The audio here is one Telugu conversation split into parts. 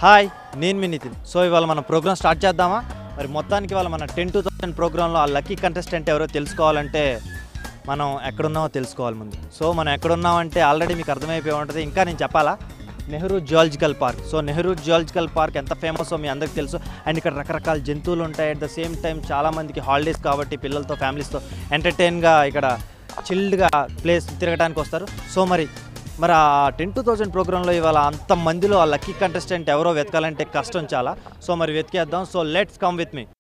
హాయ్ నేను మీ నితిన్ సో ఇవాళ మన ప్రోగ్రామ్ స్టార్ట్ చేద్దామా మరి మొత్తానికి ఇవాళ మన టెన్ టూ థౌసండ్ ప్రోగ్రాంలో ఆ లక్కీ కంటెస్టెంట్ ఎవరో తెలుసుకోవాలంటే మనం ఎక్కడున్నామో తెలుసుకోవాలి ముందు సో మనం ఎక్కడున్నామంటే ఆల్రెడీ మీకు అర్థమైపోయి ఉంటుంది ఇంకా నేను చెప్పాలా Nehru zoological park so Nehru zoological park ఎంత ఫేమస్ మీ అందరికీ తెలుసు అండ్ ఇక్కడ రకరకాల జంతువులు ఉంటాయి అట్ ద సేమ్ టైం చాలామందికి హాలిడేస్ కాబట్టి పిల్లలతో ఫ్యామిలీస్తో ఎంటర్టైన్గా ఇక్కడ చిల్డ్గా ప్లేస్ తిరగడానికి వస్తారు సో మరి మరి ఆ టెన్ టూ థౌజండ్ ప్రోగ్రాంలో ఇవాళ అంత మందిలో ఆ లక్కీ కంటెస్టెంట్ ఎవరో వెతకాలంటే కష్టం చాలా సో మరి వెతికేద్దాం so let's come with me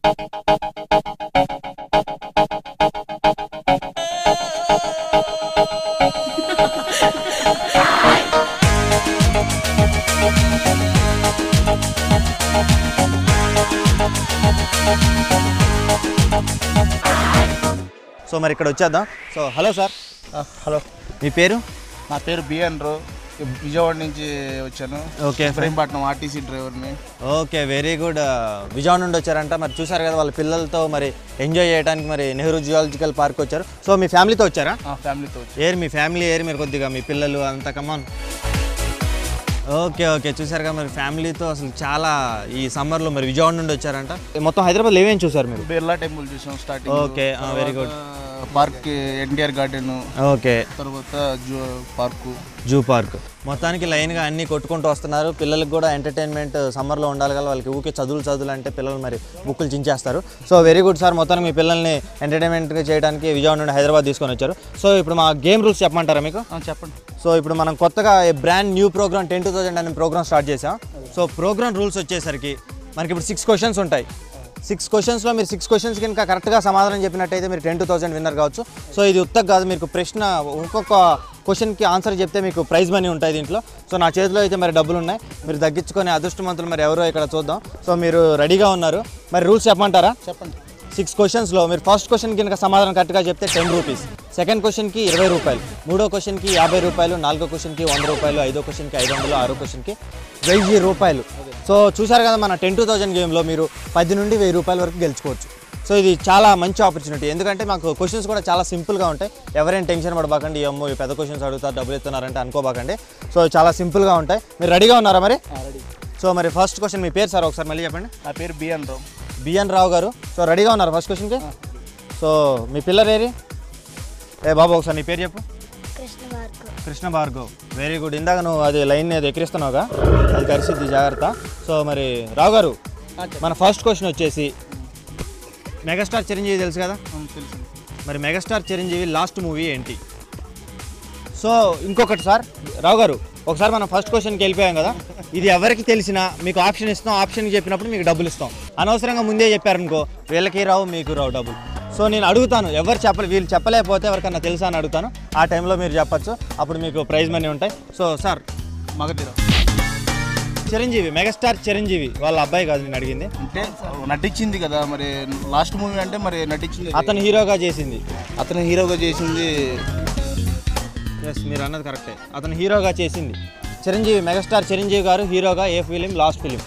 so మరి ఇక్కడ వచ్చేద్దాం సో హలో సార్ హలో మీ పేరు నా పేరు బిఎన్ రో విజయవాడ నుంచి వచ్చాను ఓకే ఇబ్రహీంపట్నం ఆర్టీసీ డ్రైవర్ని ఓకే వెరీ గుడ్ విజయవాడ నుండి వచ్చారంట మరి చూసారు కదా వాళ్ళ పిల్లలతో మరి ఎంజాయ్ చేయడానికి మరి నెహ్రూ జియాలజికల్ పార్క్ వచ్చారు సో మీ ఫ్యామిలీతో వచ్చారా ఆ ఫ్యామిలీతో వచ్చాను ఏరు మీ ఫ్యామిలీ ఏరు మీరు కొద్దిగా మీ పిల్లలు అంత కమాన్ ఓకే ఓకే చూసారు కదా మరి ఫ్యామిలీతో అసలు చాలా ఈ సమ్మర్లో మరి విజయవాడ నుండి వచ్చారంట మొత్తం హైదరాబాద్లో ఏమేమి చూసారు మీరు బిర్లా టెంపుల్ చూసాం starting okay very good park NTR garden okay తర్వాత జూ పార్కు జూ పార్క్ మొత్తానికి లైన్గా అన్నీ కొట్టుకుంటూ వస్తున్నారు పిల్లలకు కూడా ఎంటర్టైన్మెంట్ సమ్మర్లో ఉండాలి కదా వాళ్ళకి ఊకే చదువులు చదువులు అంటే పిల్లలు మరి బుక్కులు చించేస్తారు సో వెరీ గుడ్ సార్ మొత్తానికి మీ పిల్లల్ని ఎంటర్టైన్మెంట్గా చేయడానికి విజయవాడ నుండి హైదరాబాద్ తీసుకొని వచ్చారు సో ఇప్పుడు మా గేమ్ రూల్స్ చెప్పమంటారా మీకు ఆ, చెప్పండి సో ఇప్పుడు మనం కొత్తగా brand new programme ten two thousand అనే ప్రోగ్రామ్ స్టార్ట్ చేసాం సో ప్రోగ్రామ్ రూల్స్ వచ్చేసరికి మనకి ఇప్పుడు సిక్స్ క్వశ్చన్స్ ఉంటాయి సిక్స్ క్వశ్చన్స్లో మీరు సిక్స్ క్వశ్చన్స్ కనుక కరెక్ట్గా సమాధానం చెప్పినట్టయితే మీరు టెన్ టూ థౌసండ్ విన్నర్ కావచ్చు సో ఇది ఉత్తగా కాదు మీకు ప్రశ్న ఒక్కొక్క క్వశ్చన్కి ఆన్సర్ చెప్తే మీకు ప్రైజ్ మనీ ఉంటాయి దీంట్లో సో నా చేతిలో అయితే మరి డబ్బులు ఉన్నాయి మీరు తగ్గించుకొని అదృష్టవంతులు మరి ఎవరో ఇక్కడ చూద్దాం సో మీరు రెడీగా ఉన్నారు మరి రూల్స్ చెప్పమంటారా చెప్పండి సిక్స్ క్వశ్చన్స్లో మీరు ఫస్ట్ క్వశ్చన్ కనుక సమాధానం కరెక్ట్గా చెప్తే టెన్ రూపీస్ సెకండ్ క్వశ్చన్కి ఇరవై రూపాయలు మూడో క్వశ్చన్కి యాభై రూపాయలు నాలుగో క్వశ్చన్కి వంద రూపాయలు ఐదో క్వశ్చన్కి ఐదు వందలు ఆరో క్వశ్చన్కి వెయ్యి రూపాయలు సో చూసారు కదా మన టెన్ టూ థౌజండ్ గేమ్లో మీరు పది నుండి వెయ్యి రూపాయల వరకు గెలుచుకోవచ్చు సో ఇది చాలా మంచి ఆపర్చునిటీ ఎందుకంటే మాకు క్వశ్చన్స్ కూడా చాలా సింపుల్గా ఉంటాయి ఎవరైనా టెన్షన్ పడబాకండి ఈ అమ్మో ఈ పెద్ద క్వశ్చన్స్ అడుగుతారు డబ్బులు ఇస్తున్నారంటే అనుకోబాకండి సో చాలా సింపుల్గా ఉంటాయి మీరు రెడీగా ఉన్నారా మరి రెడీ సో మరి ఫస్ట్ క్వశ్చన్ మీ పేరు సార్ ఒకసారి మళ్ళీ చెప్పండి నా పేరు బిఎన్ రో బిఎన్ రావు గారు సో రెడీగా ఉన్నారు ఫస్ట్ క్వశ్చన్కి సో మీ పిల్లలు ఏరి ఏ బాబు ఒకసారి నీ పేరు చెప్పు కృష్ణ మార్కు కృష్ణ భార్గవ్ వెరీ గుడ్ ఇందాక నువ్వు అది లైన్ ఏదో ఎక్కిరిస్తున్నావుగా అది కలిసిద్ది జాగ్రత్త సో మరి రావు గారు మన ఫస్ట్ క్వశ్చన్ వచ్చేసి మెగాస్టార్ చిరంజీవి తెలుసు కదా తెలుసు మరి మెగాస్టార్ చిరంజీవి లాస్ట్ మూవీ ఏంటి సో ఇంకొకటి సార్ రావు గారు ఒకసారి మనం ఫస్ట్ క్వశ్చన్కి వెళ్ళిపోయాం కదా ఇది ఎవరికి తెలిసినా మీకు ఆప్షన్ ఇస్తాం ఆప్షన్ చెప్పినప్పుడు మీకు డబ్బులు ఇస్తాం అనవసరంగా ముందే చెప్పారనుకో వీళ్ళకి రావు మీకు రావు డబ్బులు సో నేను అడుగుతాను ఎవరు చెప్పలే వీళ్ళు చెప్పలేకపోతే ఎవరికన్నా తెలుసా అని అడుగుతాను ఆ టైంలో మీరు చెప్పచ్చు అప్పుడు మీకు ప్రైజ్ మనీ ఉంటాయి so sir Magadheera Chiranjeevi megastar Chiranjeevi వాళ్ళ అబ్బాయి కాదు నేను అడిగింది అంటే నటించింది కదా మరి లాస్ట్ మూవీ అంటే మరి నటించింది అతను హీరోగా చేసింది అతను హీరోగా చేసింది ఎస్ మీరు అన్నది కరెక్టే అతను హీరోగా చేసింది చిరంజీవి మెగాస్టార్ చిరంజీవి గారు హీరోగా ఏ ఫిలిం లాస్ట్ ఫిలిం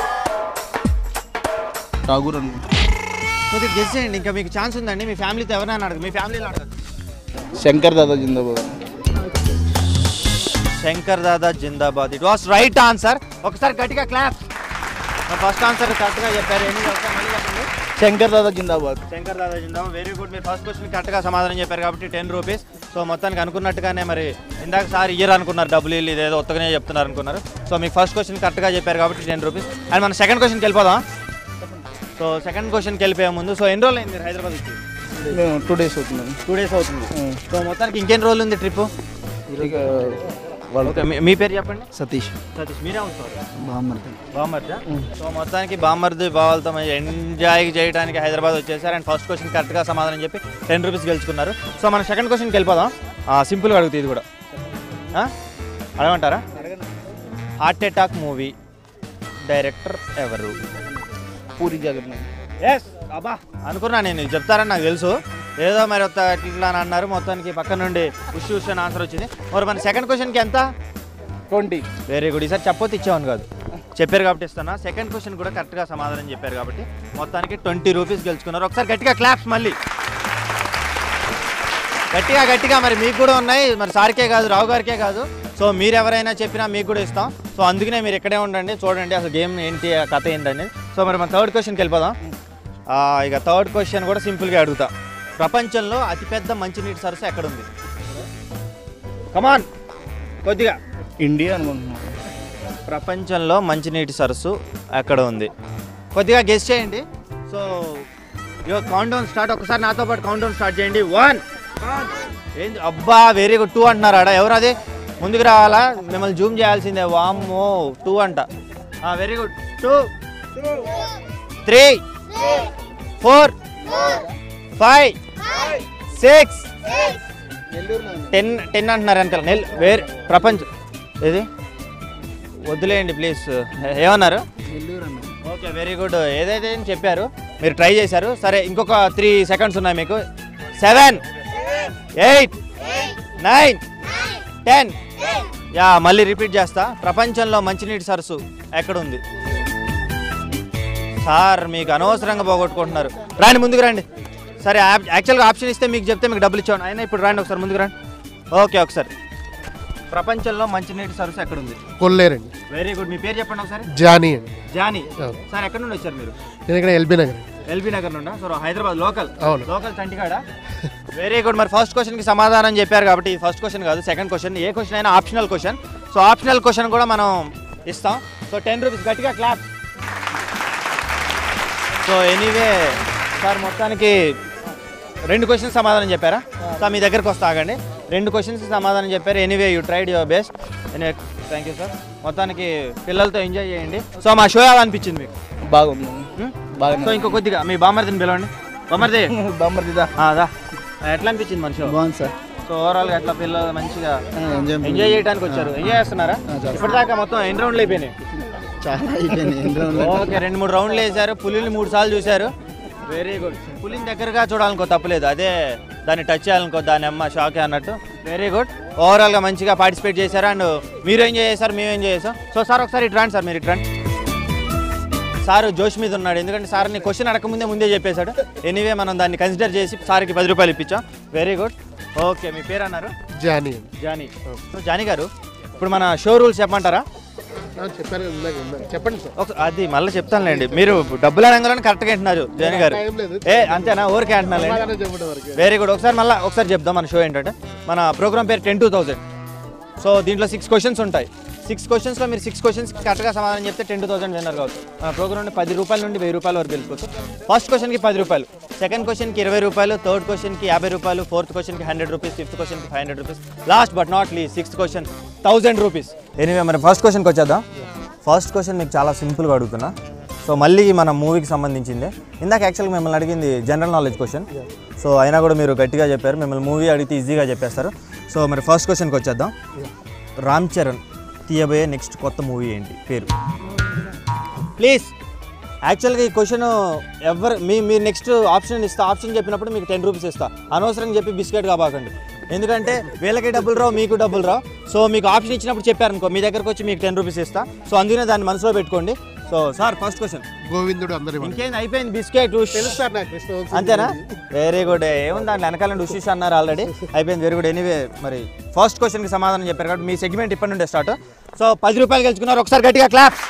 ఠాగూర్ అనుకుంటా కొద్దిగా గెస్ చేయండి ఇంకా మీకు ఛాన్స్ ఉందండి మీ ఫ్యామిలీతో ఎవరైనా అడగదు మీ ఫ్యామిలీలో అడగదు Shankar Dada Zindabad Shankar Dada Zindabad it was right answer ఒకసారి గట్టిగా క్లాప్ ఫస్ట్ ఆన్సర్ కరెక్ట్గా చెప్పారు ఎన్ని ఒకసారి మళ్ళీ చెప్పండి శంకర్ దాదా జిందాబాద్ శంకర్ దాదా జిందాబాద్ వెరీ గుడ్ మీరు ఫస్ట్ క్వశ్చన్ కరెక్ట్గా సమాధానం చెప్పారు కాబట్టి టెన్ రూపీస్ సో మొత్తానికి అనుకున్నట్టుగానే మరి ఇందాక సార్ ఇయ్యర్ అనుకున్నారు డబ్బులు ఇల్లు ఇదేదో ఉత్తగానే చెప్తున్నారు అనుకున్నారు సో మీకు ఫస్ట్ క్వశ్చన్ కరెక్ట్గా చెప్పారు కాబట్టి టెన్ రూపీస్ అండ్ మన సెకండ్ క్వశ్చన్కి వెళ్ళిపోదాం సో సెకండ్ క్వశ్చన్కి వెళ్ళిపోయే ముందు సో ఎన్ని రోజులు అయింది మీరు హైదరాబాద్ వచ్చి మేము టూ డేస్ అవుతున్నాం టూ డేస్ అవుతుంది సో మొత్తానికి ఇంకెన్ని రోజులు ఉంది ట్రిప్ ఇక వాళ్ళు ఓకే మీ- మీ పేరు చెప్పండి సతీష్ సతీష్ మీరే ఉంటారు బామ్మర్ది బామ్మర్దా సో మొత్తానికి బామ్మర్ది బావాలతో మంచి ఎంజాయ్ చేయడానికి హైదరాబాద్ వచ్చేసారు అండ్ ఫస్ట్ క్వశ్చన్ కరెక్ట్గా సమాధానం చెప్పి టెన్ రూపీస్ గెలుచుకున్నారు సో మన సెకండ్ క్వశ్చన్కి వెళ్ళిపోదాం సింపుల్గా అడుగుతుంది ఇది కూడా ఆ? అడగమంటారా హార్ట్ అటాక్ మూవీ డైరెక్టర్ ఎవరు పూరి జగన్నాథ్ ఎస్ అబ్బా అనుకున్నా నేను ఇది చెప్తారని నాకు తెలుసు ఏదో మరి ఒక ఇట్లా అని అన్నారు మొత్తానికి పక్క నుండి ఉష్ ఉష్ అని ఆన్సర్ వచ్చింది మరి మన సెకండ్ క్వశ్చన్కి ఎంత ట్వంటీ వెరీ గుడ్ ఈసారి చెప్పొద్దు ఇచ్చామని కాదు చెప్పారు కాబట్టి ఇస్తున్నా సెకండ్ క్వశ్చన్ కూడా కరెక్ట్గా సమాధానం చెప్పారు కాబట్టి మొత్తానికి ట్వంటీ రూపీస్ గెలుచుకున్నారు ఒకసారి గట్టిగా క్లాప్స్ మళ్ళీ గట్టిగా గట్టిగా మరి మీకు కూడా ఉన్నాయి మరి సార్కే కాదు రావు గారికే కాదు సో మీరు ఎవరైనా చెప్పినా మీకు కూడా ఇస్తాం సో అందుకనే మీరు ఇక్కడే ఉండండి చూడండి అసలు గేమ్ ఏంటి ఆ కథ ఏంటని సో మరి మన థర్డ్ క్వశ్చన్కి వెళ్ళిపోదాం ఆ, ఇక థర్డ్ క్వశ్చన్ కూడా సింపుల్గా అడుగుతా ప్రపంచంలో అతిపెద్ద మంచినీటి సరస్సు ఎక్కడుంది కమాన్ కొద్దిగా ఇండియా అనుకుంటున్నాను ప్రపంచంలో మంచినీటి సరస్సు ఎక్కడ ఉంది కొద్దిగా గెస్ చేయండి సో యో కౌంట్ డౌన్ స్టార్ట్ ఒకసారి నాతో పాటు కౌంట్ డౌన్ స్టార్ట్ చేయండి వన్ ఏంది అబ్బా వెరీ గుడ్ టూ అంటున్నారు ఆడ ఎవరు అది ముందుకు రావాలా మిమ్మల్ని జూమ్ చేయాల్సిందే వామ్మో టూ అంట very good two three four five six ten ten అంటున్నారు వెనకాల నెల్ వేరే ప్రపంచం ఏది వద్దులేయండి ప్లీజ్ ఏమన్నారు ఓకే వెరీ గుడ్ ఏదైతే అని చెప్పారు మీరు ట్రై చేశారు సరే ఇంకొక త్రీ సెకండ్స్ ఉన్నాయి మీకు seven eight nine ten yeah మళ్ళీ రిపీట్ చేస్తా ప్రపంచంలో మంచినీటి సరస్సు ఎక్కడ ఉంది సార్ మీకు అనవసరంగా పోగొట్టుకుంటున్నారు రాండి ముందుకు రండి సరే యాప్- యాక్చువల్గా ఆప్షన్ ఇస్తే మీకు చెప్తే మీకు డబ్బులు ఇచ్చాను అయినా ఇప్పుడు రండి ఒకసారి ముందుకు రండి ఓకే ఒకసారి ప్రపంచంలో మంచినీటి సరస్సు ఎక్కడ ఉంది కొల్లేరండి వెరీ గుడ్ మీ పేరు చెప్పండి ఒకసారి జానీ అండి జానీ అవును. సార్ ఎక్కడ నుండి వచ్చారు మీరు నేను ఇక్కడ ఎల్బీ నగర్ అండి. ఎల్బీ నగర్ నుండా సో హైదరాబాద్ లోకల్ అవును. లోకల్ చంటికాడ వెరీ గుడ్ మరి ఫస్ట్ క్వశ్చన్కి సమాధానం చెప్పారు కాబట్టి ఫస్ట్ క్వశ్చన్ కాదు సెకండ్ క్వశ్చన్ ఏ క్వశ్చన్ అయినా optional question so optional question కూడా మనం ఇస్తాం సో టెన్ రూపీస్ గట్టిగా క్లాప్ సో ఎనీవే సార్ మొత్తానికి రెండు క్వశ్చన్స్ సమాధానం చెప్పారా సార్ మీ దగ్గరకు వస్తా ఆగండి రెండు క్వశ్చన్స్ సమాధానం చెప్పారు anyway you tried your best anyway thank you sir మొత్తానికి పిల్లలతో ఎంజాయ్ చేయండి సో మా షో ఎలా అనిపించింది మీకు బాగుంది హ్మ్? బాగా సో ఇంకో కొద్దిగా మీ బామ్మర్దిని పిలవండి బామ్మర్ది బామ్మర్దిదా ఆ, దా ఎట్లా అనిపించింది మన షో బాగుంది సార్ సో ఓవరాల్ గా ఎట్లా పిల్లలు మంచిగా ఎంజాయ్ ఎంజాయ్ చేయడానికి వచ్చారు ఎంజాయ్ చేస్తున్నారా ఇప్పటిదాకా మొత్తం ఎన్ని రౌండ్లు అయిపోయినాయి చాలా అయిపోయింది ఎన్ని రోజులు ఓకే రెండు మూడు రౌండ్లు వేశారు పులిని మూడు సార్లు చూశారు వెరీ గుడ్ పులిని దగ్గరగా చూడాలనుకో తప్పలేదు అదే దాన్ని టచ్ చేయాలనుకో దాని అమ్మ షాక్ అన్నట్టు వెరీ గుడ్ ఓవరాల్ గా మంచిగా పార్టిసిపేట్ చేశారు అండ్ మీరు ఎంజాయ్ చేశారు మేము ఎంజాయ్ చేసాం సో సార్ ఒకసారి ఇటు రండి సార్ మీరు ఇటు రండి సార్ జోష్ మీద ఉన్నాడు ఎందుకంటే సార్ నీ క్వశ్చన్ అడగకముందే ముందే చెప్పేశాడు ఎనీవే మనం దాన్ని కన్సిడర్ చేసి సార్కి పది రూపాయలు ఇప్పించాం వెరీ గుడ్ ఓకే మీ పేరు అన్నారు జానీ అండి జానీ సో జానీ గారు ఇప్పుడు మన షో రూల్స్ చెప్పమంటారా ఆ, చెప్పారు కదా ఇందాక ఇందాక. చెప్పండి సార్ ఒక అది మళ్ళీ చెప్తానులేండి మీరు డబ్బులు అనగానే కరెక్ట్గా అంటున్నారు జానీ గారు టైం లేదు. ఏ అంతేనా ఊరికే అంటున్నారు సమాధానం చెప్పడం వరకు వెరీ గుడ్ ఒకసారి మళ్ళీ ఒకసారి చెప్దాం మన షో ఏంటంటే మన ప్రోగ్రామ్ పేరు టెన్ టూ థౌజండ్ సో దీంట్లో సిక్స్ క్వశ్చన్స్ ఉంటాయి సిక్స్ క్వశ్చన్స్లో మీరు సిక్స్ క్వశ్చన్స్ కరెక్ట్గా సమాధానం చెప్తే టెన్ టూ థౌసండ్ విన్నర్ కావచ్చు మన ప్రోగ్రామ్ నుండి పది రూపాయల నుండి వెయ్యి రూపాయల వరకు గెలుచుకోవచ్చు ఫస్ట్ క్వశ్చన్కి పది రూపాయలు సెకండ్ క్వశ్చన్కి ఇరవై రూపాయలు థర్డ్ క్వశ్చన్కి యాభై రూపాయలు ఫోర్త్ క్వశ్చన్కి హండ్రెడ్ రూపీస్ ఫిఫ్త్ క్వశ్చన్కి five hundred rupees last but not లీ sixth question thousand rupees anyway మరి ఫస్ట్ క్వశ్చన్కి వచ్చేద్దాం ఫస్ట్ క్వశ్చన్ మీకు చాలా సింపుల్గా అడుగుతున్నా సో మళ్ళీ మన మూవీకి సంబంధించిందే ఇందాక యాక్చువల్గా మిమ్మల్ని అడిగింది జనరల్ నాలెడ్జ్ క్వశ్చన్ సో అయినా కూడా మీరు గట్టిగా చెప్పారు మిమ్మల్ని మూవీ అడిగితే ఈజీగా చెప్పేస్తారు సో మరి ఫస్ట్ క్వశ్చన్కి వచ్చేద్దాం రామ్ చరణ్ తీయబోయే నెక్స్ట్ కొత్త మూవీ ఏంటి పేరు ప్లీజ్ యాక్చువల్గా ఈ క్వశ్చన్ ఎవరు మీ మీరు నెక్స్ట్ ఆప్షన్ ఇస్తా ఆప్షన్ చెప్పినప్పుడు మీకు టెన్ రూపీస్ ఇస్తా అనవసరం చెప్పి బిస్కెట్ కాబాకండి ఎందుకంటే వీళ్ళకి డబ్బులు రావు మీకు డబ్బులు రావు సో మీకు ఆప్షన్ ఇచ్చినప్పుడు చెప్పారనుకో మీ దగ్గరకు వచ్చి మీకు టెన్ రూపీస్ ఇస్తా సో అందుకనే దాన్ని మనసులో పెట్టుకోండి so sir first question Govindudu Andari Vadu. ఇంకేంది అయిపోయింది బిస్కెట్ తెలుసు సార్ నాకు కృష్ణ వంశీ అంతేనా వెరీ గుడ్ ఏముంది దాంట్లో వెనకాల నుండి ఉషిష్ అన్నారు ఆల్రెడీ అయిపోయింది వెరీ గుడ్ ఎనీవే మరి ఫస్ట్ క్వశ్చన్కి సమాధానం చెప్పారు కాబట్టి మీ సెగ్మెంట్ ఇప్పటి నుండే స్టార్ట్ సో పది రూపాయలు గెలుచుకున్నారు ఒకసారి గట్టిగా క్లాప్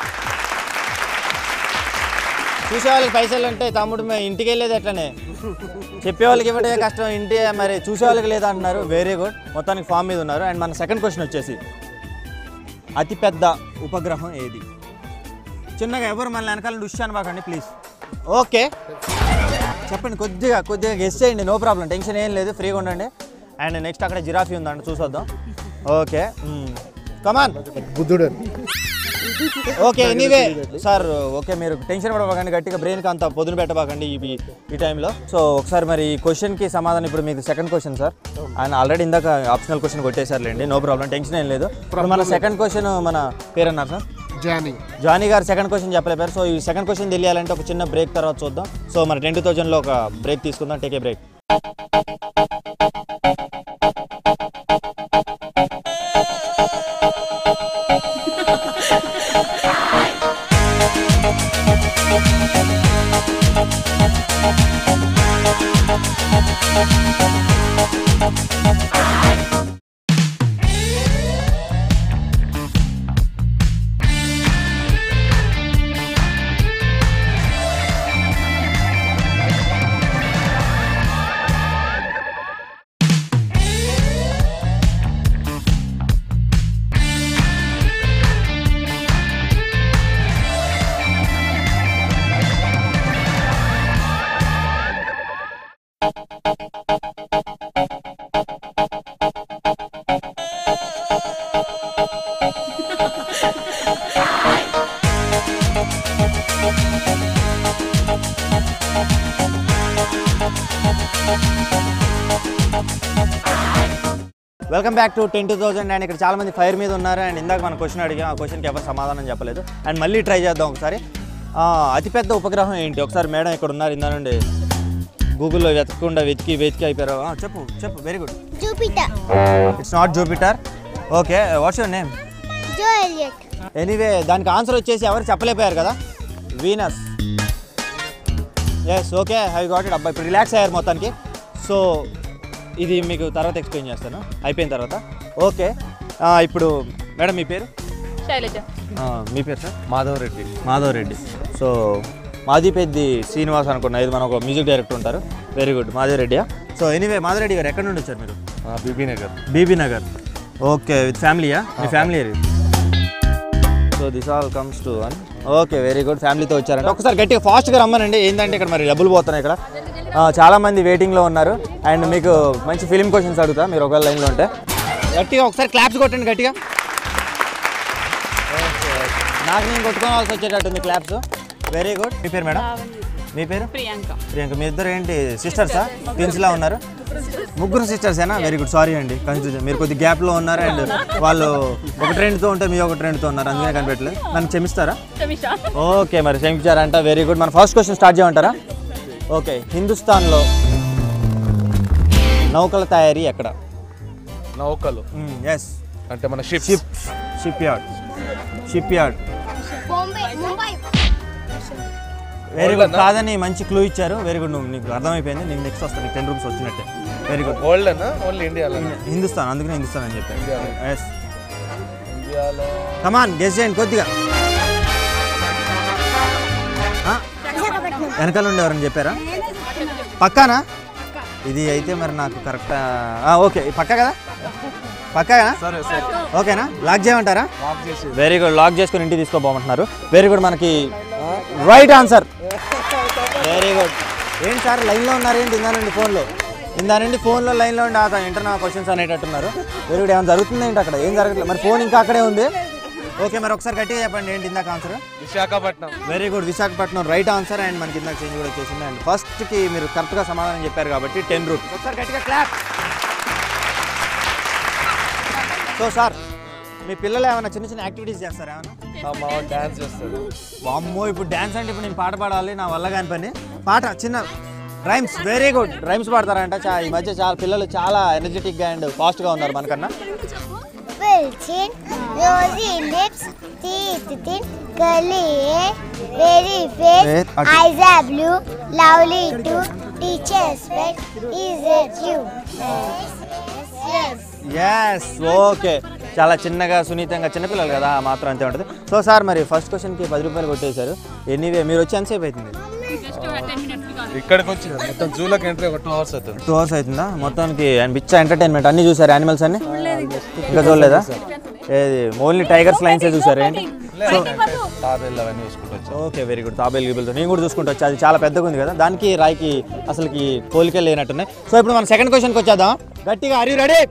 చూసే వాళ్ళకి పైసలు అంటే తమ్ముడు మేము ఇంటికి వెళ్ళేది ఎట్లనే చెప్పే వాళ్ళకి ఇవ్వడే కష్టం ఇంటి మరి చూసే వాళ్ళకి లేదా అంటున్నారు వెరీ గుడ్ మొత్తానికి ఫామ్ మీద ఉన్నారు అండ్ మన సెకండ్ క్వశ్చన్ వచ్చేసి అతిపెద్ద ఉపగ్రహం ఏది చిన్నగా ఎవరు మన వెనకాల నుండి ఉష్ అనబాకండి ప్లీజ్ ఓకే చెప్పండి కొద్దిగా కొద్దిగా గెస్ చేయండి నో ప్రాబ్లం టెన్షన్ ఏం లేదు ఫ్రీగా ఉండండి అండ్ నెక్స్ట్ అక్కడ జిరాఫీ ఉందండి చూసొద్దాం ఓకే కమాన్ బుద్ధుడు అని. ఓకే ఎనీవే సార్ ఓకే మీరు టెన్షన్ పడబాకండి గట్టిగా బ్రెయిన్కి అంత పొదును పెట్టబాకండి ఈ ఈ టైంలో సో ఒకసారి మరి ఈ క్వశ్చన్కి సమాధానం ఇప్పుడు మీకు సెకండ్ క్వశ్చన్ సార్ ఆయన ఆల్రెడీ ఇందాక ఆప్షనల్ క్వశ్చన్ కొట్టేశారులేండి నో ప్రాబ్లం టెన్షన్ ఏం లేదు ఇప్పుడు మన సెకండ్ క్వశ్చన్ మన పేరు అన్నారు sir Johnny Johnny garu second question చెప్పలేపారు సో ఈ సెకండ్ క్వశ్చన్ తెలియాలంటే ఒక చిన్న బ్రేక్ తర్వాత చూద్దాం సో మన టెన్ థౌజండ్లో ఒక బ్రేక్ తీసుకుందాం take a break welcome back to ten two thousand and ఇక్కడ చాలా మంది ఫైర్ మీద ఉన్నారు అండ్ ఇందాక మన క్వశ్చన్ అడిగాం ఆ క్వశ్చన్కి ఎవరు సమాధానం చెప్పలేదు అండ్ మళ్ళీ ట్రై చేద్దాం ఒకసారి ఆ, అతిపెద్ద ఉపగ్రహం ఏంటి ఒకసారి మేడం ఇక్కడ ఉన్నారు ఇందా నుండి గూగుల్లో వెతకకుండా వెతికి వెతికి అయిపోయారు ఆ, చెప్పు చెప్పు very good Jupiter it's not Jupiter okay what's your name Jo Elliot anyway దానికి ఆన్సర్ వచ్చేసి ఎవరు చెప్పలేకపోయారు కదా Venus yes okay hi got it అబ్బాయి ఇప్పుడు రిలాక్స్ అయ్యారు మొత్తానికి సో ఇది మీకు తర్వాత ఎక్స్ప్లెయిన్ చేస్తాను అయిపోయిన తర్వాత ఓకే ఆ, ఇప్పుడు మేడం మీ పేరు శైలజ ఆ, మీ పేరు సార్ మాధవ్ రెడ్డి మాధవ్ రెడ్డి సో మాది పెద్ది శ్రీనివాస్ అనుకున్నా ఇది మన ఒక మ్యూజిక్ డైరెక్టర్ ఉంటారు వెరీ గుడ్ మాధవ్ రెడ్డియా సో ఎనీవే మాధవ్ రెడ్డి గారు ఎక్కడ నుండి వచ్చారు మీరు Bibinagar Bibinagar okay with ఫ్యామిలీయా మీ family so this all comes to one okay very good ఫ్యామిలీతో వచ్చారంటే ఒకసారి గట్టిగా ఫాస్ట్గా రమ్మనండి ఏంటంటే ఇక్కడ మరి డబ్బులు పోతున్నాయి ఇక్కడ ఆ, చాలా మంది వెయిటింగ్లో ఉన్నారు అండ్ మీకు మంచి ఫిలిం క్వశ్చన్స్ అడుగుతా మీరు ఒకవేళ లైన్లో ఉంటే గట్టిగా ఒకసారి క్లాప్స్ కొట్టండి గట్టిగా నాకు నేను కొట్టుకోవాల్సి వచ్చేటట్టుంది క్లాప్స్ వెరీ గుడ్ మీ పేరు మేడం మీ పేరు ప్రియాంక ప్రియాంక మీ ఇద్దరు ఏంటి సిస్టర్సా ట్విన్స్లా ఉన్నారు ముగ్గురు సిస్టర్సేనా వెరీ గుడ్ సారీ అండి కన్ఫ్యూజన్ మీరు కొద్ది గ్యాప్లో ఉన్నారు అండ్ వాళ్ళు ఒక ట్రెండ్తో ఉంటే మీ ఒక ట్రెండ్తో ఉన్నారు అందుకనే కనిపెట్టలేదు నన్ను క్షమిస్తారా శమిషా ఓకే మరి క్షమించారంట వెరీ గుడ్ మన ఫస్ట్ క్వశ్చన్ స్టార్ట్ చేయమంటారా ఓకే హిందుస్థాన్లో నౌకల తయారీ ఎక్కడ నౌకలు ఎస్ అంటే మన ship ship shipyard shipyard Bombay Mumbai very good కాదని మంచి క్లూ ఇచ్చారు వెరీ గుడ్ నువ్వు నీకు అర్థమైపోయింది నీకు నెక్స్ట్ వస్తాను నీకు టెన్ రూపీస్ వచ్చినట్టే వెరీ గుడ్ వరల్డ్ అన్నా ఓన్లీ ఇండియాలో హిందుస్థాన్ అందుకనే హిందుస్థాన్ అని చెప్పాను ఎస్ ఇండియాలో కమాన్ గెస్ చేయండి కొద్దిగా ఆ? వెనకాల ఉండి ఎవరని చెప్పారా పక్కానా ఇది అయితే మరి నాకు కరెక్ట్ ఓకే పక్కా కదా పక్కానా సరే సరే ఓకేనా లాక్ చేయమంటారా లాక్ చేసి వెరీ గుడ్ లాక్ చేసుకుని ఇంటికి తీసుకోబోమంటున్నారు వెరీ గుడ్ మనకి రైట్ ఆన్సర్ వెరీ గుడ్ ఏంటి సార్ లైన్లో ఉన్నారు ఏంటి ఇందా నుండి ఫోన్లో ఇందా నుండి ఫోన్లో లైన్లో ఉండి అతను ఇంటర్నల్ క్వశ్చన్స్ అనేటట్టున్నారు వెరీ గుడ్ ఏమైనా జరుగుతుంది ఏంటి అక్కడ ఏం జరగట్లేదు మరి ఫోన్ ఇంకా అక్కడే ఉంది ఓకే మరి ఒకసారి గట్టిగా చెప్పండి ఏంటి ఇందాక answer Visakhapatnam very good Visakhapatnam right answer and మనకి ఇందాక చేంజ్ కూడా వచ్చేసింది అండ్ ఫస్ట్కి మీరు కరెక్ట్గా సమాధానం చెప్పారు కాబట్టి టెన్ రూపీస్ ఒకసారి గట్టిగా క్లాప్ సో సార్ మీ పిల్లలు ఏమైనా చిన్న చిన్న యాక్టివిటీస్ చేస్తారా ఏమైనా మా డాన్స్ చేస్తాడు అమ్మో ఇప్పుడు డ్యాన్స్ అంటే ఇప్పుడు నేను పాట పాడాలి నా వల్ల కాని పని పాట చిన్న రైమ్స్ వెరీ గుడ్ రైమ్స్ పాడతారంట చా ఈ మధ్య చాలా పిల్లలు చాలా ఎనర్జెటిక్గా అండ్ ఫాస్ట్గా ఉన్నారు మనకన్నా Full chin, rosy lips, teeth thin, curly hair, very face, Wait, okay. eyes are blue, lovely too, teacher's pet, is it you? Yes, yes, yes. Yes okay చాలా చిన్నగా సున్నితంగా చిన్నపిల్లలు కదా ఆ మాత్రం అంతే ఉంటుంది సో సార్ మరి ఫస్ట్ క్వశ్చన్కి పది రూపాయలు కొట్టేశారు ఎనీవే మీరు వచ్చి ఎంతసేపు అవుతుంది జస్ట్ టెన్ మినిట్స్ కాదు ఇక్కడికి వచ్చి మొత్తం జూలోకి ఎంట్రీ ఒక టూ అవర్స్ అవుతుంది టూ అవర్స్ అవుతుందా మొత్తానికి అండ్ పిచ్చ ఎంటర్టైన్మెంట్ అన్ని చూసారు యానిమల్స్ అన్ని ఇంకా చూడలేదా ఏది ఓన్లీ టైగర్స్ లైన్స్ చూసారు ఏంటి తాబేళ్ళు అవన్నీ చూసుకుంటూ వచ్చాం ఓకే వెరీ గుడ్ తాబేలు గిబుల్తో నేను కూడా చూసుకుంటూ వచ్చా అది చాలా పెద్దగా ఉంది కదా దానికి రాయికి అసలుకి పోలికలు లేనట్టున్నాయి సో ఇప్పుడు మనం సెకండ్ క్వశ్చన్కి వచ్చేద్దాం గట్టిగా అరి రెడీ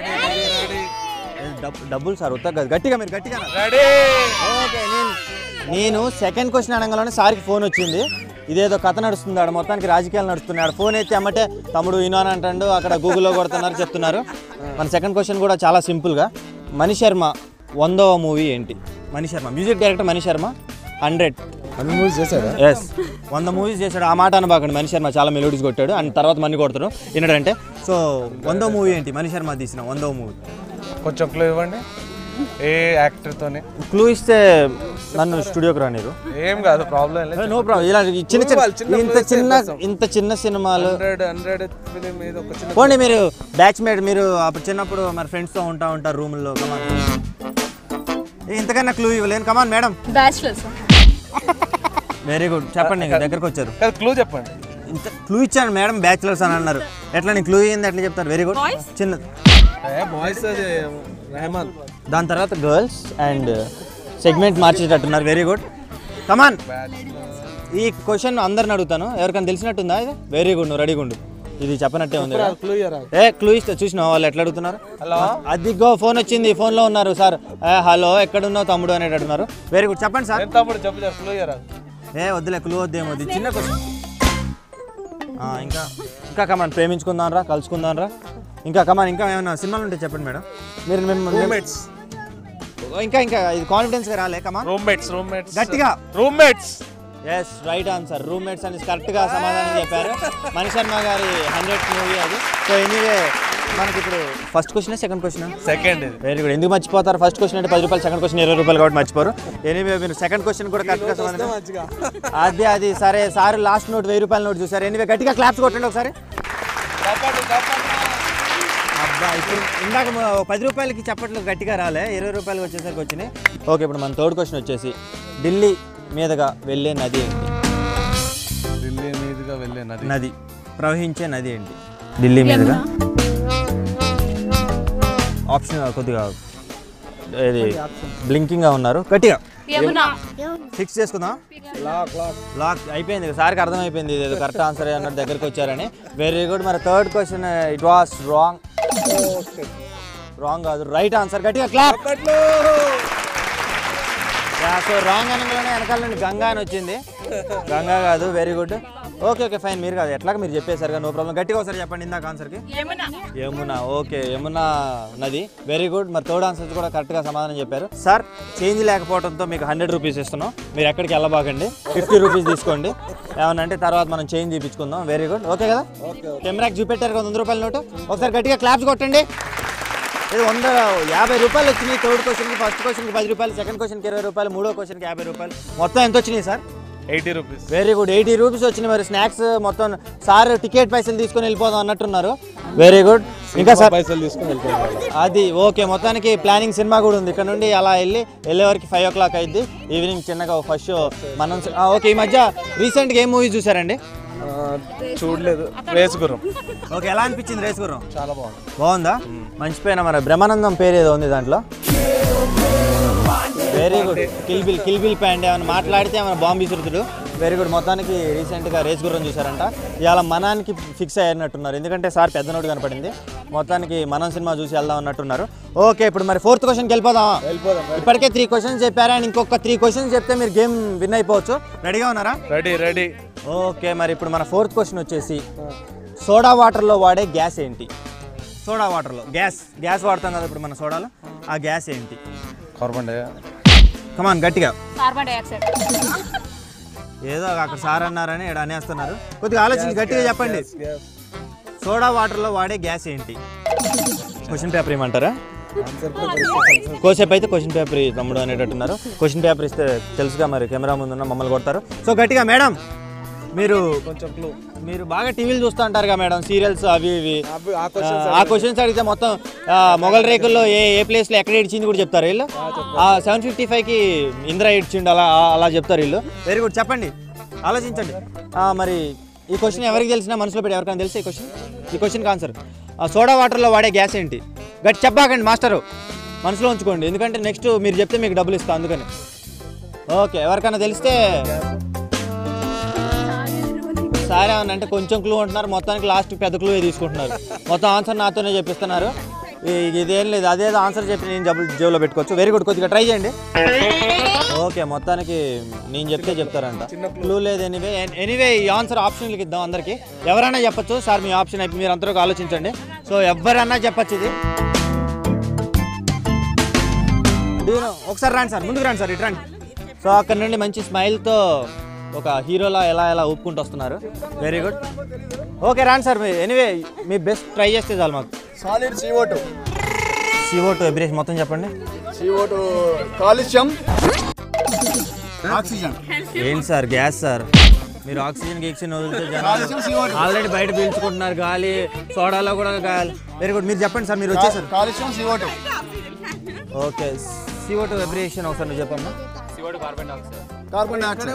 డబ్బులు సార్ ఉత్తా కాదు గట్టిగా మీరు గట్టిగా అనాలి. రెడీ ఓకే నేను నేను సెకండ్ క్వశ్చన్ అనగానే సార్కి ఫోన్ వచ్చింది ఇదేదో కథ నడుస్తుంది ఆడ మొత్తానికి రాజకీయాలు నడుస్తున్నాడు ఫోన్ ఎత్తి అమ్మటే తమ్ముడు వినో అని అంటాడు అక్కడ గూగుల్లో కొడుతున్నారు చెప్తున్నారు మన సెకండ్ క్వశ్చన్ కూడా చాలా సింపుల్గా మణి శర్మ వందవ మూవీ ఏంటి Mani Sharma music director Mani Sharma hundred అన్ని మూవీస్ చేశారా ఎస్ వంద మూవీస్ చేశాడు ఆ మాట అనబాకండి మణి శర్మ చాలా మెలోడీస్ కొట్టాడు అండ్ తర్వాత మన్ని కొడతాడు ఏంటంటే సో వందో మూవీ ఏంటి మణి శర్మ తీసిన వందో మూవీ కొంచెం క్లూ ఇవ్వండి ఏ యాక్టర్తోనే క్లూ ఇస్తే నన్ను స్టూడియోకి రానిరు ఏం కాదు ప్రాబ్లం లేదు నో ప్రాబ్లం ఇలా చిన్న వాళ్ళు చిన్న చిన్న ఇంత movies చిన్న చేస్తాం. ఇంత చిన్న సినిమాలు హండ్రెడ్ హండ్రెడ్ ఫిలిం మీద ఒక చిన్న పోండి మీరు బ్యాచ్ మేట్ మీరు అప్పుడు చిన్నప్పుడు మరి ఫ్రెండ్స్తో ఉంటా ఉంటారు రూమ్లో కమాన్ ఇంతకన్నా క్లూ ఇవ్వలేను come on madam bachelors very good చెప్పండి ఇంకా దగ్గరకు వచ్చారు కాదు క్లూ చెప్పండి ఇంత క్లూ ఇచ్చాను మేడం బ్యాచులర్స్ అని అన్నారు ఎట్లా నేను క్లూ ఇయ్యింది ఎట్లా చెప్తారు వెరీ గుడ్ Boys? చిన్న బాయ్స్ అది రెహమాన్ దాని తర్వాత గర్ల్స్ అండ్ సెగ్మెంట్ మార్చేటట్టున్నారు వెరీ గుడ్ కమాన్ ఈ క్వశ్చన్ అందరిని అడుగుతాను ఎవరికైనా తెలిసినట్టుందా ఇది వెరీ గుడ్ నువ్వు రెడీగా ఉండు ఇది చెప్పనట్టే ఉంది కదా? ఏ క్లూ ఇస్తే చూసిన వాళ్ళు ఎట్లా అడుగుతున్నారు హలో అదిగో ఫోన్ వచ్చింది ఫోన్లో ఉన్నారు సార్ ఏ, హలో ఎక్కడున్నావు తమ్ముడు అనేటి అడుగుతున్నారు వెరీ గుడ్ చెప్పండి సార్ ఎంత తమ్ముడు చెప్పు చెప్పు క్లూ ఇయ్యరా ఏ వద్దులే క్లూ వద్దేమో ఇది చిన్న క్వశ్చన్ ఇంకా ఇంకా కమాన్ ప్రేమించుకుందాం రా కలుసుకుందాం రా ఇంకా కమాన్ ఇంకా ఏమైనా సినిమాలు ఉంటే చెప్పండి మేడం మీరు మేము- మేము- రూమ్మేట్స్ ఇంకా ఇంకా ఇది కాన్ఫిడెన్స్గా రాలే కమాన్ రూమ్మేట్స్ రూమ్మేట్స్ గట్టిగా. Roommates yes right answer roommates అని కరెక్ట్గా సమాధానం చెప్పారు మణి శర్మ గారి హండ్రెడ్ మూవీ అది సో ఎనీవే మనకి ఇప్పుడు first question second question second ఇది వెరీ గుడ్ ఎందుకు మర్చిపోతారు ఫస్ట్ క్వశ్చన్ అంటే పది రూపాయలు సెకండ్ క్వశ్చన్ ఇరవై రూపాయలు కాబట్టి మర్చిపోరు ఎనీవే మీరు సెకండ్ క్వశ్చన్ కూడా కరెక్ట్గా సమాధానం అదే అది సరే సార్ లాస్ట్ నోట్ వెయ్యి రూపాయల నోట్ చూసారు ఎనీవే గట్టిగా క్లాప్స్ కొట్టండి ఒకసారి అబ్బా ఇప్పుడు ఇందాక మ- ఓ పది రూపాయలకి చెప్పట్లు గట్టిగా రాలే ఇరవై రూపాయలకి వచ్చేసరికి వచ్చినాయి ఓకే ఇప్పుడు మన థర్డ్ క్వశ్చన్ వచ్చేసి ఢిల్లీ మీదుగా వెళ్ళే నది ఏంటి ఢిల్లీ మీదుగా వెళ్ళే నది నది ప్రవహించే నది ఏంటి ఢిల్లీ మీదుగా ఆప్షన్ కొద్దిగా ఇది బ్లింకింగ్గా ఉన్నారు గట్టిగా యమునా ఫిక్స్ చేసుకుందాం లాక్ అయిపోయింది సార్కి అర్థమైపోయింది ఇది ఏదో కరెక్ట్ ఆన్సర్ అన్నట్టు దగ్గరికి వచ్చారని వెరీ గుడ్ మరి third question it was wrong wrong కాదు రైట్ ఆన్సర్ గట్టిగా క్లాప్ సో రాంగ్ అనగానే వెనకాల నుండి గంగా అని వచ్చింది గంగా కాదు very good okay okay fine మీరు కాదు ఎట్లా మీరు చెప్పేశారు నో ప్రాబ్లం గట్టిగా ఒకసారి చెప్పండి ఇందాక ఆన్సర్కి యమునా యమున ఓకే యమున నది వెరీ గుడ్ మరి థర్డ్ ఆన్సర్స్ కూడా కరెక్ట్గా సమాధానం చెప్పారు సార్ చేంజ్ లేకపోవడంతో మీకు హండ్రెడ్ రూపీస్ ఇస్తున్నాం మీరు ఎక్కడికి వెళ్ళబాకండి ఫిఫ్టీ రూపీస్ తీసుకోండి ఏమనంటే తర్వాత మనం చేంజ్ చూపించుకుందాం వెరీ గుడ్ ఓకే కదా కెమెరాకి చూపెట్టారు కదా వంద రూపాయల నోటు ఒకసారి గట్టిగా క్లాప్స్ కొట్టండి ఇది వంద యాభై రూపాయలు వచ్చినాయి థర్డ్ క్వశ్చన్కి ఫస్ట్ క్వశ్చన్కి పది రూపాయలు సెకండ్ క్వశ్చన్కి ఇరవై రూపాయలు మూడో క్వశ్చన్కి యాభై రూపాయలు మొత్తం ఎంత వచ్చినాయి sir eighty rupees very good eighty rupees వచ్చినాయి మరి స్నాక్స్ మొత్తం సార్ టికెట్ పైసలు తీసుకొని వెళ్ళిపోదాం అన్నట్టున్నారు వెరీ గుడ్ ఇంకా సార్ పైసలు తీసుకుని వెళ్ళిపోయారు అది ఓకే మొత్తానికి ప్లానింగ్ సినిమా కూడా ఉంది ఇక్కడ నుండి అలా వెళ్ళి వెళ్ళే వరకు ఫైవ్ ఓ క్లాక్ అయింది ఈవినింగ్ చిన్నగా ఫస్ట్ షో మనం ఓకే ఈ మధ్య రీసెంట్గా ఏం మూవీ చూసారండి చూడలేదు రేస్ గుర్రం ఓకే ఎలా అనిపించింది రేస్ గుర్రం చాలా బాగుంది బాగుందా మంచిపోయినా మన బ్రహ్మానందం పేరు ఏదో ఉంది దాంట్లో very good Kill Bill Kill Bill pant ఏమైనా మాట్లాడితే ఏమైనా బాంబు విసురుతుడు వెరీ గుడ్ మొత్తానికి రీసెంట్గా రేస్ గుర్రం చూసారంట ఇవాళ మనానికి ఫిక్స్ అయ్యినట్టున్నారు ఎందుకంటే సార్ పెద్ద నోటు కనపడింది మొత్తానికి మనం సినిమా చూసి వెళ్దాం అన్నట్టున్నారు ఓకే ఇప్పుడు మరి ఫోర్త్ క్వశ్చన్కి వెళ్ళిపోదామా ఇప్పటికే త్రీ క్వశ్చన్స్ చెప్పారా అండ్ ఇంకొక త్రీ క్వశ్చన్స్ చెప్తే మీరు గేమ్ విన్ అయిపోవచ్చు రెడీగా ఉన్నారా రెడీ రెడీ ఓకే మరి ఇప్పుడు మన ఫోర్త్ క్వశ్చన్ వచ్చేసి సోడా వాటర్లో వాడే గ్యాస్ ఏంటి సోడా వాటర్లో గ్యాస్ గ్యాస్ వాడతాం కదా ఇప్పుడు మన సోడాలో ఆ గ్యాస్ ఏంటి కార్బన్ డై కమాన్ గట్టిగా కార్బన్ డైఆక్సైడ్ ఏదో అక్కడ సార్ అన్నారని ఇక్కడ అనేస్తున్నారు కొద్దిగా ఆలోచించి గట్టిగా చెప్పండి సోడా వాటర్లో వాడే గ్యాస్ ఏంటి క్వశ్చన్ పేపర్ ఇవ్వమంటారా కోసేపు అయితే క్వశ్చన్ పేపర్ తమ్ముడు అనేటట్టున్నారు క్వశ్చన్ పేపర్ ఇస్తే తెలుసుగా మరి కెమెరా ముందున్న మమ్మల్ని కొడతారు సో గట్టిగా మేడం మీరు కొంచెం క్లూ మీరు బాగా టీవీలు చూస్తూ ఉంటారుగా మేడం సీరియల్స్ అవి ఇవి ఆ క్వశ్చన్స్ అడిగితే మొత్తం ఆ, మొగల్ రేకుల్లో ఏ ఏ ప్లేస్లో ఎక్కడ ఇచ్చింది కూడా చెప్తారు వీళ్ళు సెవెన్ ఫిఫ్టీ ఫైవ్కి ఇందిరా ఇచ్చిండు అలా ఆ- అలా చెప్తారు వీళ్ళు వెరీ గుడ్ చెప్పండి ఆలోచించండి ఆ, మరి ఈ క్వశ్చన్ ఎవరికి తెలిసినా మనసులో పెట్టి ఎవరికైనా తెలుసా ఈ క్వశ్చన్ ఈ క్వశ్చన్కి ఆన్సర్ సోడా వాటర్లో వాడే గ్యాస్ ఏంటి గట్టి చెప్పాకండి మాస్టరు మనసులో ఉంచుకోండి ఎందుకంటే నెక్స్ట్ మీరు చెప్తే మీకు డబ్బులు ఇస్తాను అందుకని ఓకే ఎవరికైనా తెలిస్తే సారే అని అంటే కొంచెం క్లూ అంటున్నారు మొత్తానికి లాస్ట్ పెద్ద క్లూ తీసుకుంటున్నారు మొత్తం ఆన్సర్ నాతోనే చెప్పిస్తున్నారు ఈ- ఇదేం లేదు అదేదో ఆన్సర్ చెప్పి నేను జబ్బులు జేబులో పెట్టుకోవచ్చు వెరీ గుడ్ కొద్దిగా ట్రై చేయండి ఓకే మొత్తానికి నేను చెప్తే చెప్తారంట క్లూ లేదు ఎనీవే ఎనీవే ఈ ఆన్సర్ ఆప్షన్లకి ఇద్దాం అందరికి ఎవరైనా చెప్పొచ్చు సార్ మీ ఆప్షన్ అయిపోయి మీరు అందరూ ఆలోచించండి సో ఎవరైనా చెప్పొచ్చు ఇది Do you know? ఒకసారి రండి సార్ ముందుకు రండి సార్ ఇటు రండి సో అక్కడ నుండి మంచి స్మైల్తో ఒక హీరోలా ఎలా ఎలా ఊపుకుంటూ వస్తున్నారు వెరీ గుడ్ ఓకే రాండి సార్ ఎనీవే మీ బెస్ట్ ట్రై చేస్తే చాలు మాకు solid CO two CO two abbreviation మొత్తం చెప్పండి సిఓ టూ కాలుష్యం ఆక్సిజన్ ఏంటి సార్ గ్యాస్ సార్ మీరు ఆక్సిజన్ గీక్సిజన్ వదిలితే కాలుష్యం CO2. ఆల్రెడీ బయట పీల్చుకుంటున్నారు గాలి సోడాలో కూడా గాలి వెరీ గుడ్ మీరు చెప్పండి సార్ మీరు వచ్చేసారు కాలుష్యం CO two okay CO two abbreviation ఒకసారి నువ్వు చెప్పమ్మా కార్బన్ డైఆక్సైడ్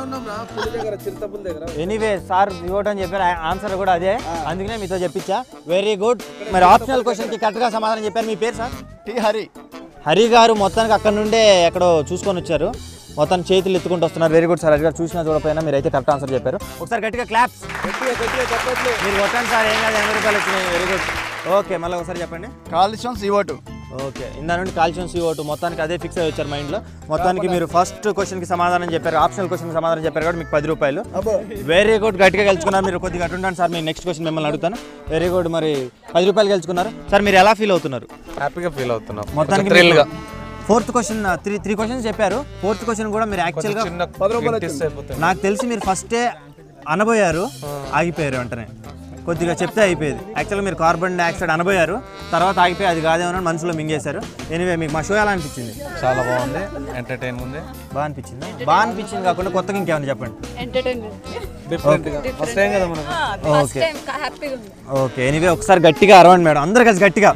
ఎనీవే సార్ ఇవ్వటం అని చెప్పారు ఆన్సర్ కూడా అదే అందుకనే మీతో చెప్పించా వెరీ గుడ్ మరి ఆప్షనల్ క్వశ్చన్కి కరెక్ట్గా సమాధానం చెప్పారు మీ పేరు సార్ టి హరి హరి గారు మొత్తానికి అక్కడ నుండే ఎక్కడో చూసుకొని వచ్చారు మొత్తం చేతులు ఎత్తుకుంటూ వస్తున్నారు వెరీ గుడ్ సార్ అది చూసినా చూడకపోయినా మీరు అయితే కరెక్ట్ ఆన్సర్ చెప్పారు ఒకసారి గట్టిగా క్లాప్స్ మీరు కొట్టండి సార్ ఏం కాదు ఎనభై రూపాయలు వచ్చినాయి వెరీ గుడ్ ఓకే మళ్ళీ ఒకసారి చెప్పండి కాలుష్యం సీఓటు ఓకే ఇందా నుండి కాల్షియం CO2 మొత్తానికి అదే ఫిక్స్ అయ్యి వచ్చారు మైండ్లో మొత్తానికి మీరు ఫస్ట్ క్వశ్చన్కి సమాధానం చెప్పారు ఆప్షనల్ క్వశ్చన్కి సమాధానం చెప్పారు కాబట్టి మీకు పది రూపాయలు వెరీ గుడ్ గట్టిగా గెలుచుకున్నారు మీరు కొద్దిగా అటుండండి సార్ మీ నెక్స్ట్ క్వశ్చన్ మిమ్మల్ని అడుగుతాను వెరీ గుడ్ మరి పది రూపాయలు గెలుచుకున్నారు సార్ మీరు ఎలా ఫీల్ అవుతున్నారు హ్యాపీగా ఫీల్ అవుతున్నాం మొత్తానికి థ్రిల్గా fourth question three three questions చెప్పారు ఫోర్త్ క్వశ్చన్ కూడా మీరు యాక్చువల్గా చిన్న గిఫ్ట్ అయిపోతుంది నాకు తెలిసి మీరు ఫస్టే అనబోయారు ఆగిపోయారు వెంటనే కొద్దిగా చెప్తే అయిపోయేది యాక్చువల్గా మీరు కార్బన్ డైఆక్సైడ్ అనబోయారు తర్వాత ఆగిపోయి అది కాదేమో మనసులో మింగేశారు ఎనివే మీకు మా షో ఎలా అనిపించింది చాలా బాగుంది ఎంటర్టైన్ ఉంది బాగా అనిపించింది బాగా అనిపించింది కాకుండా కొత్తగా ఇంకేమైనా చెప్పండి ఎంటర్టైన్మెంట్ డిఫరెంట్గా ఫస్ట్ టైం కదా మనకు ఫస్ట్ ఓకే టైం హ్యాపీగా ఉంది ఓకే ఎనివే ఒకసారి గట్టిగా అరవండి మేడం అందరు కలిసి గట్టిగా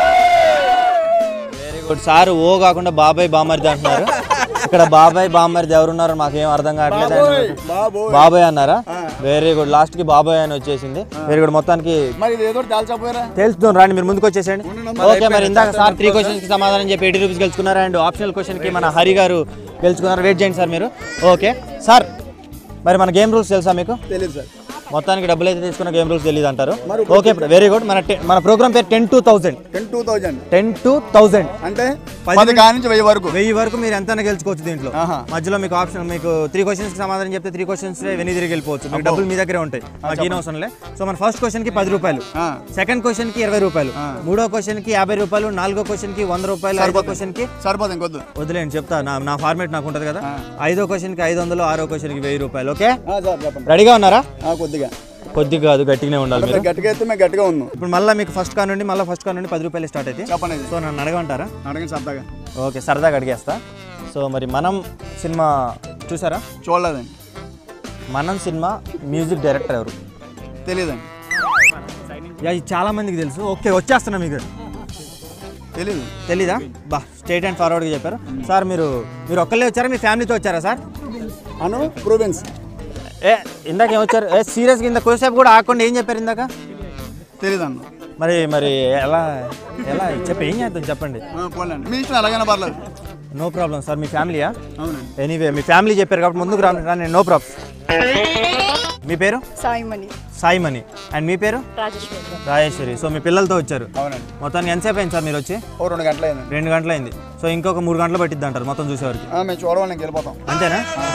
వెరీ గుడ్ సార్ ఓ కాకుండా బాబాయ్ బామర్ది అంటున్నారు ఇక్కడ బాబాయ్ బామర్ది ఎవరున్నారో మాకేం అర్థం కావట్లేదు బాబాయ్ అన్నారా వెరీ గుడ్ లాస్ట్ కి బాబాయ్ అని వచ్చేసింది వెరీ గుడ్ మొత్తానికి మరి ఇది ఏదో తేల్చకపోయారా తెలుస్తుంది రండి మీరు ముందుకు వచ్చేసేయండి ఓకే మరి ఇందాక సార్ త్రీ క్వశ్చన్స్ కి సమాధానం చెప్పి ఎయిటీ రూపీస్ గెలుచుకున్నారు అండ్ ఆప్షనల్ క్వశ్చన్ కి మన హరి గారు గెలుచుకున్నారు వెయిట్ చేయండి సార్ మీరు ఓకే సార్ మరి మన గేమ్ రూల్స్ తెలుసా మీకు తెలియదు సార్ మొత్తానికి డబ్బులు అయితే తీసుకున్న గేమ్ రూల్స్ తెలియదు అంటారు ఓకే వెరీ గుడ్ మన te- మన ప్రోగ్రామ్ పేరు ten two thousand ten two thousand ten to thousand అంటే పది పది కాడి నుంచి వెయ్యి వరకు వెయ్యి వరకు మీరు ఎంతైనా గెలుచుకోవచ్చు దీంట్లో ఆహా. మధ్యలో మీకు ఆప్షన్ మీకు త్రీ క్వశ్చన్స్ సమాధానం చెప్తే త్రీ క్వశ్చన్స్ వెని తిరిగి వెళ్ళిపోవచ్చు మీకు డబ్బులు మీ దగ్గరే ఉంటాయి మాకు ఏం అవసరం లే సో మన ఫస్ట్ క్వశ్చన్ కి పది రూపాయలు ఆ. సెకండ్ క్వశ్చన్ కి ఇరవై రూపాయలు మూడో క్వశ్చన్ కి యాభై రూపాయలు నాలుగో క్వశ్చన్ కి వంద రూపాయలు ఐదో క్వశ్చన్ కి సరిపోతుంది ఇంకొద్దు వదిలేండి చెప్తా నా నా ఫార్మేట్ నాకు ఉంటుంది కదా ఐదో క్వశ్చన్ కి ఐదు వందలు ఆరో క్వశ్చన్ కి వెయ్యి రూపాయలు ఓకే సార్ చెప్పండి రెడీగా ఉన్నారా ఆ, కొద్దిగా కొద్దిగా కాదు గట్టిగానే ఉండాలి మీరు మీరు గట్టిగా అయితే మేము గట్టిగా ఉన్నాం ఇప్పుడు మళ్ళీ మీకు ఫస్ట్ కాన్ నుండి మళ్ళీ ఫస్ట్ కాన్ నుండి పది రూపాయలు స్టార్ట్ అయితే చెప్పండి ఇది. సో నన్ను అడగమంటారా అడగండి సరదాగా ఓకే సరదాగా అడిగేస్తా సో మరి మనం సినిమా చూసారా చూడలేదండి మనం సినిమా మ్యూజిక్ డైరెక్టర్ ఎవరు తెలియదండి యా, ఇది చాలా మందికి తెలుసు ఓకే వచ్చేస్తున్నా మీకు తెలీదు తెలీదా బా స్టేట్ అండ్ ఫార్వర్డ్గా చెప్పారు సార్ మీరు మీరు ఒక్కళ్ళే వచ్చారా మీ ఫ్యామిలీతో వచ్చారా సార్ అను ప్రూవెన్స్ ఏ ఇందాక ఏమొచ్చారు ఏ సీరియస్గా ఇంత కొద్దిసేపు కూడా ఆగకుండా ఏం చెప్పారు ఇందాక తెలీదు అన్న మరి మరి ఎలా ఎలా చెప్పి ఏం చేద్దాం చెప్పండి పోలేండి మీ ఇష్టం ఎలాగైనా పర్లేదు నో ప్రాబ్లం సార్ మీ ఫ్యామిలీయా అవునండి ఎనీవే మీ ఫ్యామిలీ చెప్పారు కాబట్టి ముందుకు రాను రాను నో ప్రాబ్లం మీ పేరు సాయిమణి సాయిమణి అండ్ మీ పేరు రాజేశ్వరి రాజేశ్వరి సో మీ పిల్లలతో వచ్చారు అవునండి మొత్తానికి ఎంతసేపు అయింది సార్ మీరు వచ్చి ఓ రెండు గంటలు అయిందండి రెండు గంటలు అయింది సో ఇంకొక మూడు గంటలు పట్టిద్ది అంటారు మొత్తం చూసేవారికి ఆ, మేము చూడవాళ్ళకి వెళ్ళిపోతాం అంతేనా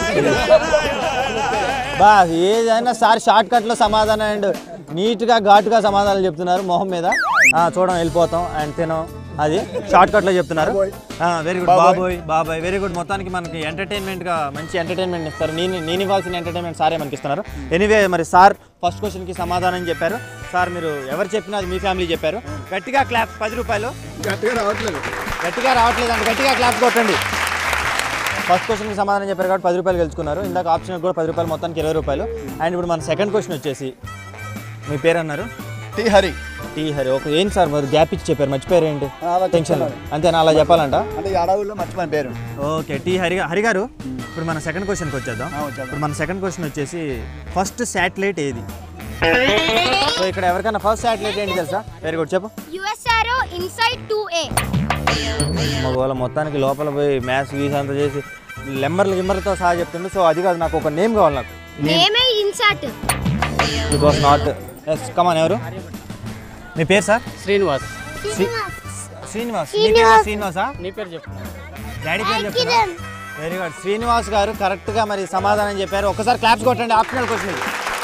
బా ఏదైనా సార్ షార్ట్ కట్లో సమాధానం అండ్ నీట్గా ఘాటుగా సమాధానాలు చెప్తున్నారు మొహం మీద ఆ, చూడం వెళ్ళిపోతాం అండ్ తినం అది షార్ట్ కట్లో చెప్తున్నారు వెరీ గుడ్ బాబోయ్ బాబాయ్ వెరీ గుడ్ మొత్తానికి మనకి ఎంటర్టైన్మెంట్గా మంచి ఎంటర్టైన్మెంట్ ఇస్తారు నేను నేను ఇవ్వాల్సిన ఎంటర్టైన్మెంట్ సారే మనకి ఇస్తున్నారు ఎనీవే మరి సార్ ఫస్ట్ క్వశ్చన్కి సమాధానం చెప్పారు సార్ మీరు ఎవరు చెప్పినా అది మీ ఫ్యామిలీ చెప్పారు గట్టిగా క్లాప్ పది రూపాయలు గట్టిగా రావట్లేదు గట్టిగా రావట్లేదు అండి గట్టిగా క్లాప్ కొట్టండి ఫస్ట్ క్వశ్చన్కి సమాధానం చెప్పారు కాబట్టి పది రూపాయలు గెలుచుకున్నారు ఇందాక ఆప్షన్ కూడా పది రూపాయలు మొత్తానికి ఇరవై రూపాయలు అండ్ ఇప్పుడు మన సెకండ్ క్వశ్చన్ వచ్చేసి మీ పేరు అన్నారు T Hari T Hari okay ఏంటి సార్ మరి గ్యాప్ ఇచ్చి చెప్పారు మర్చిపోయారు ఏంటి అలా టెన్షన్ అంతేనా అలా చెప్పాలంట అంటే ఈ అడవుల్లో మర్చిపోయిన పేరు ఓకే టీ హరి హరి గారు ఇప్పుడు మన సెకండ్ క్వశ్చన్కి వచ్చేద్దాం ఆ, వచ్చేద్దాం. ఇప్పుడు మన సెకండ్ క్వశ్చన్ వచ్చేసి ఫస్ట్ శాటిలైట్ ఏది సో ఇక్కడ ఎవరికైనా ఫస్ట్ శాటిలైట్ ఏంటి తెలుసా వెరీ గుడ్ చెప్పు USRO inside 2A. మగవాళ్ళ మొత్తానికి లోపల పోయి మ్యాథ్స్ గీస్ అంతా చేసి లెమ్మర్లు గిమ్మర్లతో సహా చెప్తుండే సో అది కాదు నాకు ఒక నేమ్ కావాలి నాకు Name insert. It was not yes come on ఎవరు మీ పేరు సార్ శ్రీనివాస్ శ్రీనివాస్ మీ పేరు శ్రీనివాసా నీ పేరు చెప్పు డాడీ పేరు చెప్తారా వెరీ గుడ్ శ్రీనివాస్ గారు కరెక్ట్గా మరి సమాధానం చెప్పారు ఒకసారి క్లాప్స్ కొట్టండి ఆప్షనల్ క్వశ్చన్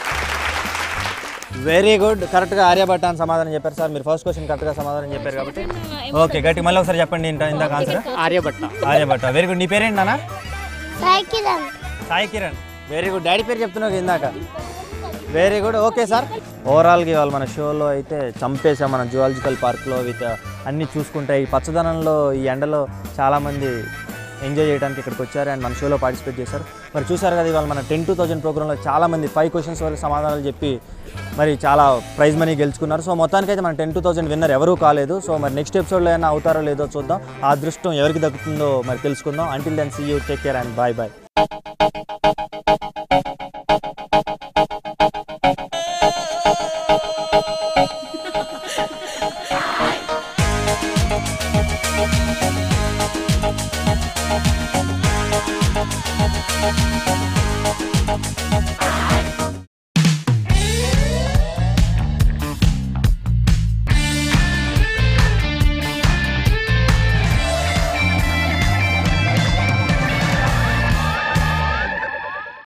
వెరీ గుడ్ కరెక్ట్గా ఆర్యభట్ట అని సమాధానం చెప్పారు సార్ మీరు ఫస్ట్ క్వశ్చన్ కరెక్ట్గా సమాధానం చెప్పారు కాబట్టి ఓకే గట్టి మళ్ళీ ఒకసారి చెప్పండి ఇంత ఇందాక answer Aryabhata Aryabhata very good నీ పేరేంటి నాన్న Sai Kiran. Sai Kiran very good daddy పేరు చెప్తున్నావు ఇందాక వెరీ గుడ్ ఓకే సార్ ఓవరాల్గా ఇవాళ మన షోలో అయితే చంపేసాం మన జువాలజికల్ పార్క్లో విత్ అన్నీ చూసుకుంటే ఈ పచ్చదనంలో ఈ ఎండలో చాలామంది ఎంజాయ్ చేయడానికి ఇక్కడికి వచ్చారు అండ్ మన షోలో పార్టిసిపేట్ చేశారు మరి చూసారు కదా ఇవాళ మన టెన్ టూ థౌజండ్ ప్రోగ్రాంలో చాలామంది ఫైవ్ క్వశ్చన్స్ వరకు సమాధానాలు చెప్పి మరి చాలా ప్రైజ్ మనీ గెలుచుకున్నారు సో మొత్తానికైతే మన టెన్ టూ థౌసండ్ విన్నర్ ఎవరూ కాలేదు సో మరి నెక్స్ట్ ఎపిసోడ్లో ఏమైనా అవుతారో లేదో చూద్దాం ఆ అదృష్టం ఎవరికి దక్కుతుందో మరి తెలుసుకుందాం until then see you take care and bye bye Yes.